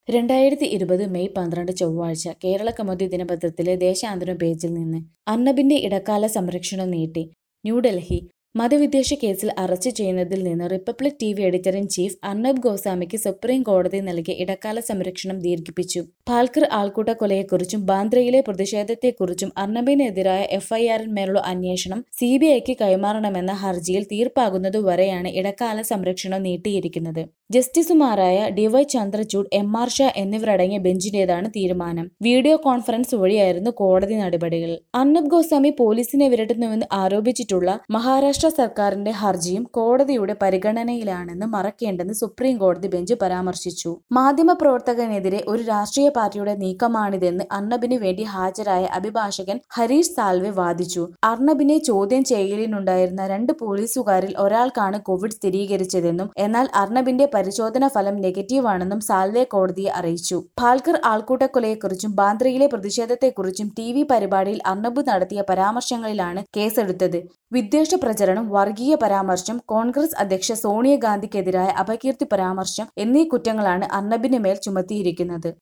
രണ്ടായിരത്തി ഇരുപത് മെയ് പന്ത്രണ്ട് ചൊവ്വാഴ്ച കേരള കൗമുദി ദിനപത്രത്തിലെ ദേശാന്തരം പേജിൽ നിന്ന് അർണബിന്റെ ഇടക്കാല സംരക്ഷണം നീട്ടി ന്യൂഡൽഹി മതവിദ്വേഷ കേസിൽ അറസ്റ്റ് ചെയ്യുന്നതിൽ നിന്ന് Republic T V editor in chief Arnab ഗോസ്വാമിക്ക് സുപ്രീം കോടതി നൽകിയ ഇടക്കാല സംരക്ഷണം ദീർഘിപ്പിച്ചു പാൽക്കർ ആൾക്കൂട്ട കൊലയെക്കുറിച്ചും ബാന്ദ്രയിലെ പ്രതിഷേധത്തെക്കുറിച്ചും അർണബിനെതിരായ എഫ്ഐആറിന്മേലുള്ള അന്വേഷണം സി ബി ഐക്ക് കൈമാറണമെന്ന ഹർജിയിൽ തീർപ്പാകുന്നതുവരെയാണ് ഇടക്കാല സംരക്ഷണം നീട്ടിയിരിക്കുന്നത് ജസ്റ്റിസുമാരായ D Y Chandrachud M R Shah എന്നിവരടങ്ങിയ ബെഞ്ചിന്റേതാണ് തീരുമാനം വീഡിയോ കോൺഫറൻസ് വഴിയായിരുന്നു കോടതി നടപടികൾ അർണബ് ഗോസ്വാമി പോലീസിനെ വിരട്ടുന്നുവെന്ന് ആരോപിച്ചിട്ടുള്ള മഹാരാഷ്ട്ര സർക്കാരിന്റെ ഹർജിയും കോടതിയുടെ പരിഗണനയിലാണെന്ന് മറക്കേണ്ടെന്ന് സുപ്രീം കോടതി ബെഞ്ച് പരാമർശിച്ചു മാധ്യമപ്രവർത്തകനെതിരെ ഒരു രാഷ്ട്രീയ പാർട്ടിയുടെ നീക്കമാണിതെന്ന് അർണബിന് വേണ്ടി ഹാജരായ അഭിഭാഷകൻ ഹരീഷ് സാൽവെ വാദിച്ചു അർണബിനെ ചോദ്യം ചെയ്യലിനുണ്ടായിരുന്ന രണ്ട് പോലീസുകാരിൽ ഒരാൾക്കാണ് കോവിഡ് സ്ഥിരീകരിച്ചതെന്നും എന്നാൽ അർണബിന്റെ പരിശോധന ഫലം നെഗറ്റീവാണെന്നും സാൽവെ കോടതിയെ അറിയിച്ചു പാൽക്കർ ആൾക്കൂട്ടക്കൊലയെക്കുറിച്ചും ബാന്ദ്രയിലെ പ്രതിഷേധത്തെക്കുറിച്ചും ടി വി പരിപാടിയിൽ അർണബ് നടത്തിയ പരാമർശങ്ങളിലാണ് കേസെടുത്തത് വിദ്വേഷ പ്രചരണം വർഗീയ പരാമർശം കോൺഗ്രസ് അധ്യക്ഷ സോണിയാഗാന്ധിക്കെതിരായ അപകീർത്തി പരാമർശം എന്നീ കുറ്റങ്ങളാണ് അർണബിന് മേൽ ചുമത്തിയിരിക്കുന്നത്